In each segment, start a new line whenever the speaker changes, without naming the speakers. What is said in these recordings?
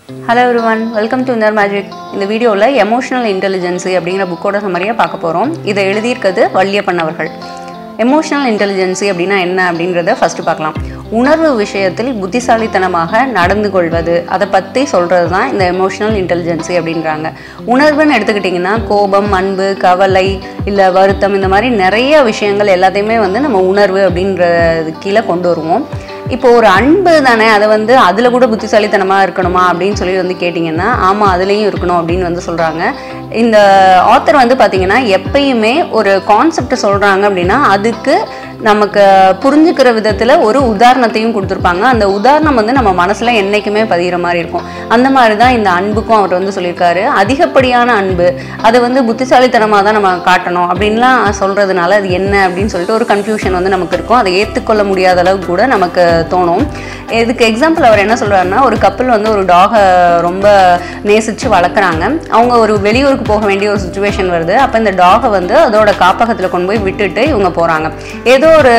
hello everyone welcome to inner magic இந்த வீடியோவில் emotional intelligence அப்படிங்கிற புக்கோட சம்மரியாக பார்க்க போகிறோம் இதை எழுதியிருக்கிறது வள்ளியப்பன் அவர்கள் எமோஷனல் இன்டெலிஜென்சி அப்படின்னா என்ன அப்படின்றத ஃபஸ்ட்டு பார்க்கலாம் உணர்வு விஷயத்தில் புத்திசாலித்தனமாக நடந்து கொள்வது அதை பற்றி சொல்கிறது தான் இந்த எமோஷனல் இன்டெலிஜென்சி அப்படின்றாங்க உணர்வுன்னு எடுத்துக்கிட்டிங்கன்னா கோபம் அன்பு கவலை இல்லை வருத்தம் இந்த மாதிரி நிறைய விஷயங்கள் எல்லாத்தையுமே வந்து நம்ம உணர்வு அப்படின்றது கீழே கொண்டு வருவோம் இப்போ ஒரு அன்பு தானே அதை வந்து அதில் கூட புத்திசாலித்தனமாக இருக்கணுமா அப்படின்னு சொல்லி வந்து கேட்டிங்கன்னா ஆமாம் அதுலேயும் இருக்கணும் அப்படின்னு வந்து சொல்கிறாங்க இந்த ஆத்தர் வந்து பார்த்திங்கன்னா எப்பயுமே ஒரு கான்செப்ட் சொல்கிறாங்க அப்படின்னா அதுக்கு நமக்கு புரிஞ்சுக்கிற விதத்தில் ஒரு உதாரணத்தையும் கொடுத்துருப்பாங்க அந்த உதாரணம் வந்து நம்ம மனசில் என்றைக்குமே பதிகிற மாதிரி இருக்கும் அந்த மாதிரி தான் இந்த அன்புக்கும் அவர் வந்து சொல்லியிருக்காரு அதிகப்படியான அன்பு அதை வந்து புத்திசாலித்தனமாக தான் நம்ம காட்டணும் அப்படின்லாம் சொல்கிறதுனால அது என்ன அப்படின்னு சொல்லிட்டு ஒரு கன்ஃபியூஷன் வந்து நமக்கு இருக்கும் அதை ஏற்றுக்கொள்ள முடியாத அளவுக்கு கூட நமக்கு தோணும் இதுக்கு எக்ஸாம்பிள் அவர் என்ன சொல்கிறாருன்னா ஒரு கப்பல் வந்து ஒரு டாகை ரொம்ப நேசித்து வளர்க்குறாங்க அவங்க ஒரு வெளியூருக்கு போக வேண்டிய ஒரு சுச்சுவேஷன் வருது அப்போ இந்த டாகை வந்து அதோட காப்பகத்தில் கொண்டு போய் விட்டுட்டு இவங்க போகிறாங்க ஏதோ ஒரு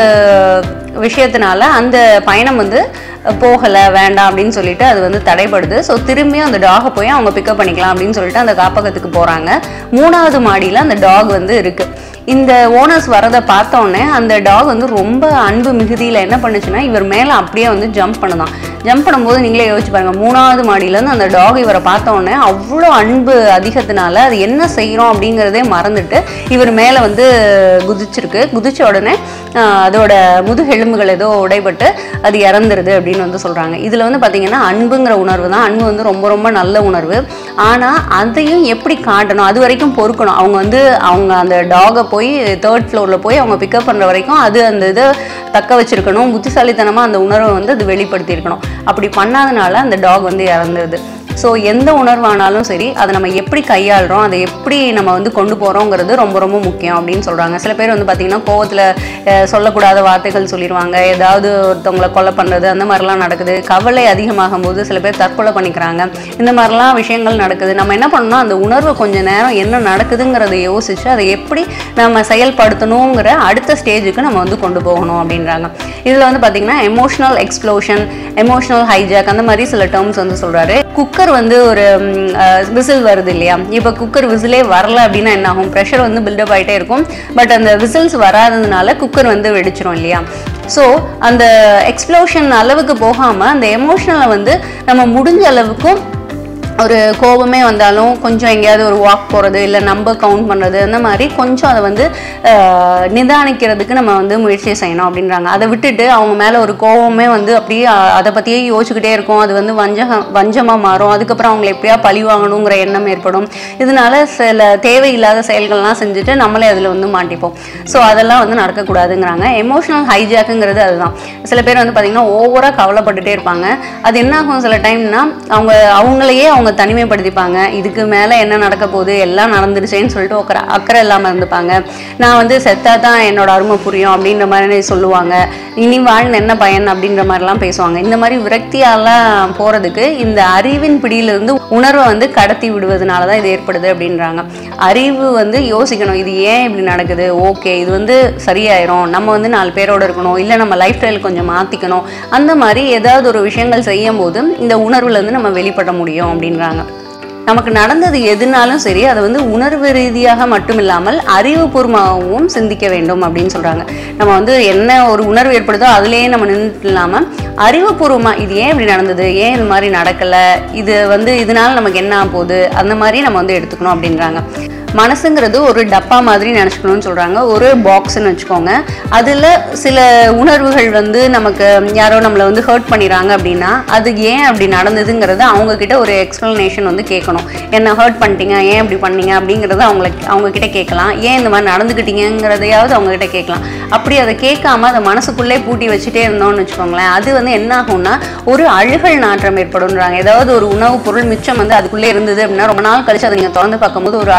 விஷயத்தினால அந்த பயணம் வந்து போகலை வேண்டாம் அப்படின்னு சொல்லிட்டு அது வந்து தடைப்படுது ஸோ திரும்பியும் அந்த டாகை போய் அவங்க பிக்கப் பண்ணிக்கலாம் அப்படின்னு சொல்லிட்டு அந்த காப்பகத்துக்கு போகிறாங்க மூணாவது மாடியில் அந்த டாக் வந்து இருக்குது இந்த ஓனர்ஸ் வரதை பார்த்தோன்னே அந்த டாக் வந்து ரொம்ப அன்பு மிகுதியில் என்ன பண்ணுச்சுன்னா இவர் மேலே அப்படியே வந்து ஜம்ப் பண்ணுதான் ஜம்ப் பண்ணும்போது நீங்களே யோசிச்சு பாருங்க மூணாவது மாடியிலேருந்து அந்த டாக் இவரை பார்த்தோன்னே அவ்வளோ அன்பு அதிகத்தினால அது என்ன செய்கிறோம் அப்படிங்கிறதே மறந்துட்டு இவர் மேலே வந்து குதிச்சிருக்கு குதிச்ச உடனே ஆஹ், அதோட முதுகெலும்புகள் ஏதோ உடைபட்டு அது இறந்துருது அப்படின்னு வந்து சொல்கிறாங்க இதில் வந்து பார்த்தீங்கன்னா அன்புங்கிற உணர்வு தான் அன்பு வந்து ரொம்ப ரொம்ப நல்ல உணர்வு ஆனால் அதையும் எப்படி காட்டணும் அது வரைக்கும் பொறுக்கணும் அவங்க வந்து அவங்க அந்த டாகை போய் தேர்ட் ஃப்ளோரில் போய் அவங்க பிக்கப் பண்ணுற வரைக்கும் அது அந்த இதை தக்க வச்சிருக்கணும் புத்திசாலித்தனமாக அந்த உணர்வை வந்து அது வெளிப்படுத்தியிருக்கணும் அப்படி பண்ணாதனால அந்த டாக் வந்து இறந்துருது ஸோ எந்த உணர்வானாலும் சரி அதை நம்ம எப்படி கையாளுறோம் அதை எப்படி நம்ம வந்து கொண்டு போகிறோங்கிறது ரொம்ப ரொம்ப முக்கியம் அப்படின்னு சொல்கிறாங்க சில பேர் வந்து பார்த்திங்கன்னா கோவத்தில் சொல்லக்கூடாத வார்த்தைகள் சொல்லிடுவாங்க ஏதாவது ஒருத்தவங்களை கொலை பண்ணுறது அந்த மாதிரிலாம் நடக்குது கவலை அதிகமாகும் போது சில பேர் தற்கொலை பண்ணிக்கிறாங்க இந்த மாதிரிலாம் விஷயங்கள் நடக்குது நம்ம என்ன பண்ணணும் அந்த உணர்வை கொஞ்ச நேரம் என்ன நடக்குதுங்கிறத யோசித்து அதை எப்படி நம்ம செயல்படுத்தணுங்கிற அடுத்த ஸ்டேஜுக்கு நம்ம வந்து கொண்டு போகணும் அப்படின்றாங்க இதில் வந்து பார்த்திங்கன்னா எமோஷனல் எக்ஸ்ப்ளோஷன் எமோஷனல் ஹைஜாக் அந்த மாதிரி சில டேர்ம்ஸ் வந்து சொல்கிறாரு குக்கர் வந்து ஒரு விசில் வருது இல்லையா இப்போ குக்கர் விசிலே வரல அப்படின்னா என்ன ஆகும் ப்ரெஷர் வந்து பில்டப் ஆகிட்டே இருக்கும் பட் அந்த விசில்ஸ் வராததுனால குக்கர் வந்து வெடிச்சிரும் இல்லையா ஸோ அந்த எக்ஸ்ப்ளோஷன் அளவுக்கு போகாமல் அந்த எமோஷனலை வந்து நம்ம முடிஞ்ச அளவுக்கும் ஒரு கோபமே வந்தாலும் கொஞ்சம் எங்கேயாவது ஒரு வாக் போகிறது இல்லை நம்பர் கவுண்ட் பண்ணுறது அந்த மாதிரி கொஞ்சம் அதை வந்து ஆஹ், நிதானிக்கிறதுக்கு நம்ம வந்து முயற்சி செய்யணும் அப்படின்றாங்க அதை விட்டுட்டு அவங்க மேலே ஒரு கோபமே வந்து அப்படியே ஆஹ், அதை பற்றியே யோசிச்சுக்கிட்டே இருக்கும் அது வந்து வஞ்சகம் வஞ்சமாக மாறும் அதுக்கப்புறம் அவங்களை எப்படியா பழி வாங்கணுங்கிற எண்ணம் ஏற்படும் இதனால சில தேவையில்லாத செயல்கள்லாம் செஞ்சுட்டு நம்மளே அதில் வந்து மாட்டிப்போம் ஸோ அதெல்லாம் வந்து நடக்கக்கூடாதுங்கிறாங்க எமோஷனல் ஹைஜாக்குங்கிறது அதுதான் சில பேர் வந்து பார்த்திங்கன்னா ஓவராக கவலைப்பட்டுட்டே இருப்பாங்க அது என்ன ஆகும் சில டைம்னா அவங்க அவங்களையே அவங்க தனிமைப்படுத்திப்பாங்க இதுக்கு மேலே என்ன நடக்க போகுது எல்லாம் நடந்துருச்சேன்னு சொல்லிட்டு அக்கறை அக்கறை இல்லாமல் இருந்துப்பாங்க நான் வந்து செத்தா தான் என்னோட அருமை புரியும் அப்படின்ற மாதிரி சொல்லுவாங்க இனி வாழ்ந்து என்ன பயன் அப்படின்ற மாதிரிலாம் பேசுவாங்க இந்த மாதிரி விரக்தியாலாம் போகிறதுக்கு இந்த அறிவின் பிடியிலிருந்து உணர்வை வந்து கடத்தி விடுவதனால தான் இது ஏற்படுது அப்படின்றாங்க அறிவு வந்து யோசிக்கணும் இது ஏன் இப்படி நடக்குது ஓகே இது வந்து சரியாயிரும் நம்ம வந்து நாலு பேரோட இருக்கணும் இல்லை நம்ம லைஃப் ஸ்டைல் கொஞ்சம் மாற்றிக்கணும் அந்த மாதிரி ஏதாவது ஒரு விஷயங்கள் செய்யும் போது இந்த உணர்வுலேருந்து நம்ம வெளிப்பட முடியும் அப்படின்றாங்க நமக்கு நடந்தது எதுனாலும் சரி அதை வந்து உணர்வு ரீதியாக மட்டும் இல்லாமல் அறிவுபூர்வமாகவும் சிந்திக்க வேண்டும் அப்படின்னு சொல்கிறாங்க நம்ம வந்து என்ன ஒரு உணர்வு ஏற்படுதோ அதுலேயே நம்ம நின்றுட்டு இல்லாமல் அறிவுபூர்வமாக இது ஏன் இப்படி நடந்தது ஏன் இது மாதிரி நடக்கலை இது வந்து இதனால நமக்கு என்ன ஆக போகுது அந்த மாதிரி நம்ம வந்து எடுத்துக்கணும் அப்படின்றாங்க மனசுங்கிறது ஒரு டப்பா மாதிரி நினச்சிக்கணும்னு சொல்கிறாங்க ஒரு பாக்ஸ்னு வச்சுக்கோங்க அதில் சில உணர்வுகள் வந்து நமக்கு யாரோ நம்மளை வந்து ஹர்ட் பண்ணிடுறாங்க அப்படின்னா அது ஏன் அப்படி நடந்ததுங்கிறத அவங்க கிட்ட ஒரு எக்ஸ்ப்ளனேஷன் வந்து கேட்கணும் என்ன ஹர்ட் பண்ணிட்டீங்க ஏன் இப்படி பண்ணீங்க அப்படிங்கிறத அவங்கள அவங்க கிட்ட கேட்கலாம் ஏன் இந்த மாதிரி நடந்துக்கிட்டீங்கிறதையாவது அவங்க கிட்ட கேட்கலாம் அப்படி அதை கேட்காம அதை மனசுக்குள்ளே பூட்டி வச்சுட்டே இருந்தோம்னு வச்சுக்கோங்களேன் அது வந்து என்ன ஆகும்னா ஒரு அழுகல் நாற்றம் ஏற்படும்ன்றாங்க ஏதாவது ஒரு உணவுப் பொருள் மிச்சம் வந்து அதுக்குள்ளே இருந்தது அப்படின்னா ரொம்ப நாள் கழிச்சு அதை நீங்கள் திறந்து பார்க்கும்போது ஒரு அழுகல்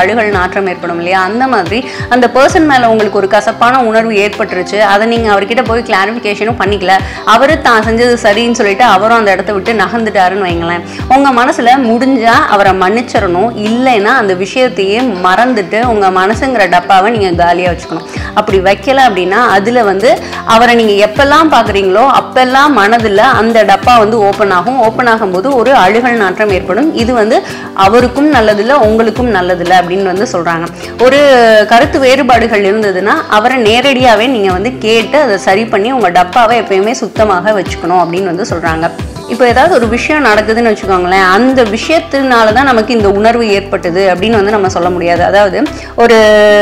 நாற்றம் ஏற்படும் இல்லையா அந்த மாதிரி அந்த பர்சன் மேலே உங்களுக்கு ஒரு கசப்பான உணர்வு ஏற்பட்டுருச்சு அதை நீங்கள் அவர்கிட்ட போய் கிளாரிஃபிகேஷனும் பண்ணிக்கல அவர் தான் செஞ்சது சரின்னு சொல்லிட்டு அவரும் அந்த இடத்த விட்டு நகர்ந்துட்டாருன்னு வைங்களேன் உங்கள் மனசில் முடிஞ்சா அவரை மன்னிச்சிடணும் இல்லைன்னா அந்த விஷயத்தையே மறந்துட்டு உங்கள் மனசுங்கிற டப்பாவை நீங்கள் காலியாக வச்சுக்கணும் அப்படி வைக்கல அப்படின்னா அதில் வந்து அவரை நீங்கள் எப்பெல்லாம் பார்க்குறீங்களோ அப்பெல்லாம் மனதில் அந்த டப்பா வந்து ஓப்பன் ஆகும் ஓப்பன் ஆகும்போது ஒரு அழுகல் நாற்றம் ஏற்படும் இது வந்து அவருக்கும் நல்லதில்லை உங்களுக்கும் நல்லதில்லை அப்படின்னு வந்து சொல்கிறாங்க ஒரு கருத்து வேறுபாடுகள் இருந்ததுன்னா அவரை நேரடியாகவே நீங்கள் வந்து கேட்டு அதை சரி பண்ணி உங்கள் டப்பாவை எப்பயுமே சுத்தமாக வச்சுக்கணும் அப்படின்னு வந்து சொல்கிறாங்க இப்போ ஏதாவது ஒரு விஷயம் நடக்குதுன்னு வச்சுக்கோங்களேன் அந்த விஷயத்தினால தான் நமக்கு இந்த உணர்வு ஏற்பட்டது அப்படின்னு வந்து நம்ம சொல்ல முடியாது அதாவது ஒரு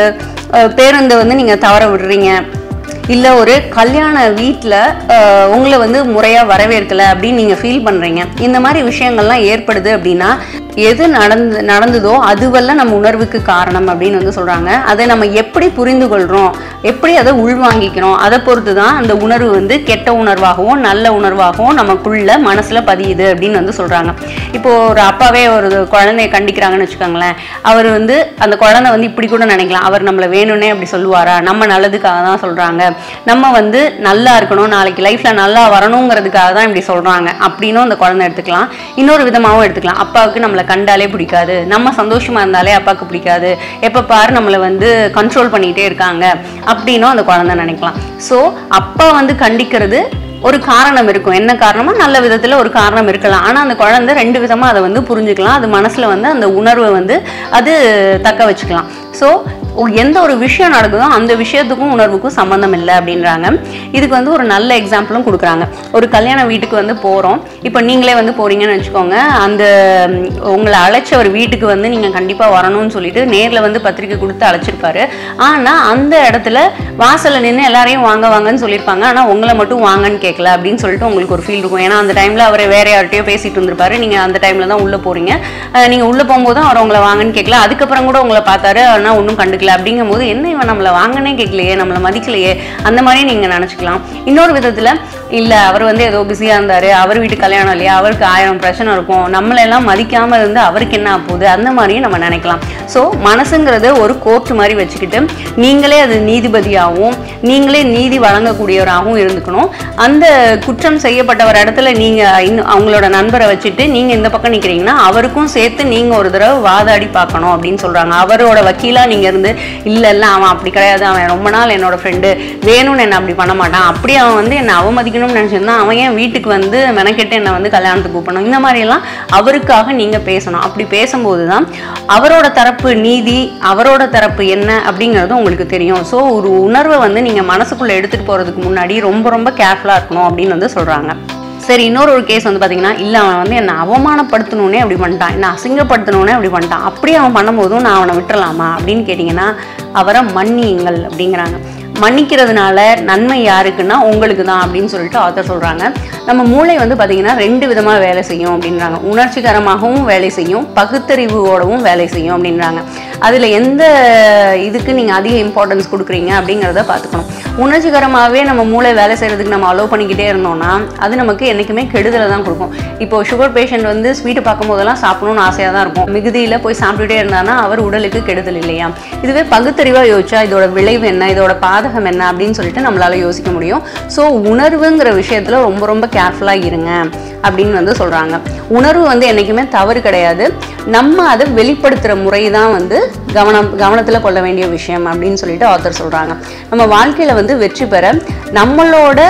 அஹ், பேருந்தை வந்து நீங்கள் தவற விடுறீங்க இல்லை ஒரு கல்யாண வீட்டில் உங்களை வந்து முறையாக வரவேற்கலை அப்படின்னு நீங்கள் ஃபீல் பண்ணுறீங்க இந்த மாதிரி விஷயங்கள்லாம் ஏற்படுது அப்படின்னா எது நடந்து நடந்ததோ அதுவெல்லாம் நம்ம உணர்வுக்கு காரணம் அப்படின்னு வந்து சொல்கிறாங்க அதை நம்ம எப்படி புரிந்து கொள்கிறோம் எப்படி அதை உள்வாங்கிக்கிறோம் அதை பொறுத்து தான் அந்த உணர்வு வந்து கெட்ட உணர்வாகவும் நல்ல உணர்வாகவும் நமக்குள்ள மனசில் பதியுது அப்படின்னு வந்து சொல்கிறாங்க இப்போ ஒரு அப்பாவே ஒரு குழந்தைய கண்டிக்கிறாங்கன்னு வச்சுக்கோங்களேன் அவர் வந்து அந்த குழந்தை வந்து இப்படி கூட நினைக்கலாம் அவர் நம்மளை வேணும்னே அப்படி சொல்லுவாரா நம்ம நல்லதுக்காக தான் சொல்கிறாங்க நம்ம வந்து நல்லா இருக்கணும் நாளைக்கு லைஃப்பில் நல்லா வரணுங்கிறதுக்காக தான் இப்படி சொல்கிறாங்க அப்படின்னும் அந்த குழந்தை எடுத்துக்கலாம் இன்னொரு விதமாகவும் எடுத்துக்கலாம் அப்பாவுக்கு நம்மளை கண்டாலே பிடிக்காது நம்ம சந்தோஷமாக இருந்தாலே அப்பாவுக்கு பிடிக்காது எப்போ பாரு நம்மளை வந்து கண்ட்ரோல் பண்ணிகிட்டே இருக்காங்க அப்படின்னும் அந்த குழந்தை நினைக்கலாம் ஸோ அப்பா வந்து கண்டிக்கிறது ஒரு காரணம் இருக்கும் என்ன காரணமா நல்ல விதத்துல ஒரு காரணம் இருக்கலாம் ஆனா அந்த குழந்தை ரெண்டு விதமா அதை வந்து புரிஞ்சுக்கலாம் அது மனசுல வந்து அந்த உணர்வை வந்து அது தக்க வச்சுக்கலாம் ஸோ எந்த ஒரு விஷயம் நடக்குதோ அந்த விஷயத்துக்கும் உணர்வுக்கும் சம்மந்தம் இல்லை அப்படின்றாங்க இதுக்கு வந்து ஒரு நல்ல எக்ஸாம்பிளும் கொடுக்குறாங்க ஒரு கல்யாண வீட்டுக்கு வந்து போகிறோம் இப்போ நீங்களே வந்து போறீங்கன்னு வச்சுக்கோங்க அந்த ம், உங்களை அழைச்ச ஒரு வீட்டுக்கு வந்து நீங்கள் கண்டிப்பாக வரணும்னு சொல்லிட்டு நேரில் வந்து பத்திரிக்கை கொடுத்து அழைச்சிருப்பாரு ஆனால் அந்த இடத்துல வாசல்ல நின்று எல்லாரையும் வாங்க வாங்கன்னு சொல்லியிருப்பாங்க ஆனால் உங்களை மட்டும் வாங்கன்னு கேட்கல அப்படின்னு சொல்லிட்டு உங்களுக்கு ஒரு ஃபீல் இருக்கும் ஏன்னா அந்த டைமில் அவர் வேற யார்கிட்டயோ பேசிட்டு இருந்திருப்பாரு நீங்கள் அந்த டைமில் தான் உள்ளே போகிறீங்க நீங்கள் உள்ளே போகும்போது அவர் உங்களை வாங்கன்னு கேட்கல அதுக்கப்புறம் கூட உங்களை பார்த்தாரு ஆனால் ஒன்றும் கண்டுக்கல அப்படிங்கும்போது என்ன இவன் நம்மளை வாங்கனே கேட்கலையே நம்மளை மதிக்கலையே அந்த மாதிரி நீங்கள் நினச்சிக்கலாம் இன்னொரு விதத்தில் இல்லை அவர் வந்து ஏதோ பிஸியாக இருந்தார் அவர் வீட்டு கல்யாணம் இல்லையா அவருக்கு ஆயிரம் பிரச்சனை இருக்கும் நம்மளெல்லாம் மதிக்காமல் இருந்து அவருக்கு என்ன ஆக போகுது அந்த மாதிரியும் நம்ம நினைக்கலாம் ஸோ மனசுங்கிறத ஒரு கோர்ட் மாதிரி வச்சுக்கிட்டு நீங்களே அது நீதிபதியாகவும் நீங்களே நீதி வழங்கக்கூடியவராகவும் இருந்துக்கணும் அந்த குற்றம் செய்யப்பட்டவர் இடத்துல நீங்கள் இன்னும் அவங்களோட நண்பரை வச்சுட்டு நீங்கள் இந்த பக்கம் நிற்கிறீங்கன்னா அவருக்கும் சேர்த்து நீங்கள் ஒரு தடவை வாதாடி பார்க்கணும் அப்படின்னு சொல்கிறாங்க அவரோட வக்கீலாக நீங்கள் இருந்து இல்லை இல்லை அவன் அப்படி கிடையாது அவன் ரொம்ப நாள் என்னோட ஃப்ரெண்டு வேணும்னு என்ன அப்படி பண்ண மாட்டான் அப்படி அவன் வந்து என்னை அவமதிக்கணும்னு நினச்சிருந்தா அவன் ஏன் வீட்டுக்கு வந்து மெனக்கெட்டு என்னை வந்து கல்யாணத்துக்கு கூப்பிடணும் இந்த மாதிரியெல்லாம் அவருக்காக நீங்கள் பேசணும் அப்படி பேசும்போது தான் அவரோட தரப்பு நீதி அவரோட தரப்பு என்ன அப்படிங்கிறது உங்களுக்கு தெரியும் ஸோ ஒரு உணர்வை வந்து நீங்கள் மனசுக்குள்ளே எடுத்துகிட்டு போகிறதுக்கு முன்னாடி ரொம்ப ரொம்ப கேர்ஃபுல்லாக இருக்கணும் அப்படின்னு வந்து சொல்கிறாங்க சரி இன்னொரு ஒரு கேஸ் வந்து பார்த்தீங்கன்னா இல்லை அவன் வந்து என்னை அவமானப்படுத்தணுன்னே அப்படி பண்ணிட்டான் என்னை அசிங்கப்படுத்தணுன்னே அப்படி பண்ணிட்டான் அப்படி அவன் பண்ணும்போதும் நான் அவனை விட்டுறலாமா அப்படின்னு கேட்டிங்கன்னா அவரை மன்னியுங்கள் அப்படிங்கிறாங்க மன்னிக்கிறதுனால நன்மை யாருக்குன்னா உங்களுக்கு தான் அப்படின்னு சொல்லிட்டு ஆத்தர் சொல்கிறாங்க நம்ம மூளை வந்து பார்த்திங்கன்னா ரெண்டு விதமாக வேலை செய்யும் அப்படின்றாங்க உணர்ச்சிகரமாகவும் வேலை செய்யும் பகுத்தறிவோடவும் வேலை செய்யும் அப்படின்றாங்க அதில் எந்த இதுக்கு நீங்கள் அதிக இம்பார்ட்டன்ஸ் கொடுக்குறீங்க அப்படிங்கிறத பார்த்துக்கணும் உணர்ச்சிகரமாகவே நம்ம மூளை வேலை செய்கிறதுக்கு நம்ம அலோவ் பண்ணிக்கிட்டே இருந்தோம்னா அது நமக்கு என்றைக்குமே கெடுதலை தான் கொடுக்கும் இப்போ சுகர் பேஷண்ட் வந்து ஸ்வீட்டை பார்க்கும்போதெல்லாம் சாப்பிடணும்னு ஆசையாக தான் இருக்கும் மிகுதியில் போய் சாப்பிட்டுட்டே இருந்தானா அவர் உடலுக்கு கெடுதல் இல்லையா இதுவே பகுத்தறிவாக யோசிச்சா இதோட விளைவு என்ன இதோட பாதகம் என்ன அப்படின்னு சொல்லிட்டு நம்மளால யோசிக்க முடியும் ஸோ உணர்வுங்கிற விஷயத்தில் ரொம்ப ரொம்ப கேர்ஃபுல்லாக இருங்க அப்படின்னு வந்து சொல்கிறாங்க உணர்வு வந்து என்றைக்குமே தவறு கிடையாது நம்ம அதை வெளிப்படுத்துகிற முறை தான் வந்து கவனம் கவனத்தில் கொள்ள வேண்டிய விஷயம் அப்படின்னு சொல்லிட்டு ஆத்தர் சொல்கிறாங்க நம்ம வாழ்க்கையில் வந்து வெற்றி பெற நம்மளோட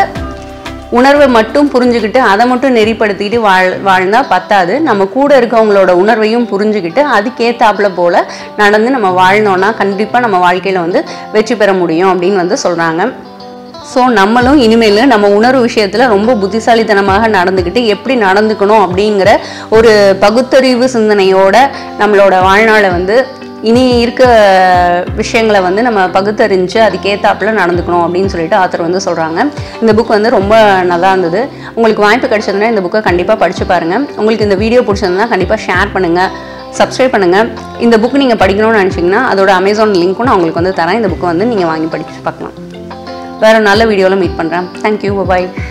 உணர்வை மட்டும் புரிஞ்சுக்கிட்டு அதை மட்டும் நெறிப்படுத்திக்கிட்டு வாழ் வாழ்ந்தால் பத்தாது நம்ம கூட இருக்கவங்களோட உணர்வையும் புரிஞ்சுக்கிட்டு அதுக்கேத்தாப்புல போல நடந்து நம்ம வாழ்ந்தோம்னா கண்டிப்பாக நம்ம வாழ்க்கையில் வந்து வெற்றி பெற முடியும் அப்படின்னு வந்து சொல்கிறாங்க ஸோ நம்மளும் இனிமேல் நம்ம உணர்வு விஷயத்தில் ரொம்ப புத்திசாலித்தனமாக நடந்துக்கிட்டு எப்படி நடந்துக்கணும் அப்படிங்கிற ஒரு பகுத்தறிவு சிந்தனையோட நம்மளோட வாழ்நாளை வந்து இனி இருக்க விஷயங்களை வந்து நம்ம பகுத்தறிஞ்சு அதுக்கேத்தாப்புல நடந்துக்கணும் அப்படின்னு சொல்லிட்டு ஆத்தர் வந்து சொல்கிறாங்க இந்த புக் வந்து ரொம்ப நல்லா இருந்தது உங்களுக்கு வாய்ப்பு கிடைச்சதுன்னா இந்த புக்கை கண்டிப்பாக படித்து பாருங்கள் உங்களுக்கு இந்த வீடியோ பிடிச்சதுன்னா கண்டிப்பாக ஷேர் பண்ணுங்கள் சப்ஸ்கிரைப் பண்ணுங்கள் இந்த புக் நீங்கள் படிக்கணும்னு நினச்சிங்கன்னா அதோட அமேசான் லிங்க்கும் நான் உங்களுக்கு வந்து தரேன் இந்த புக்கை வந்து நீங்கள் வாங்கி படிச்சு பார்க்கலாம் வேறு நல்ல வீடியோவில் மீட் பண்ணுறேன் தேங்க்யூ பாய்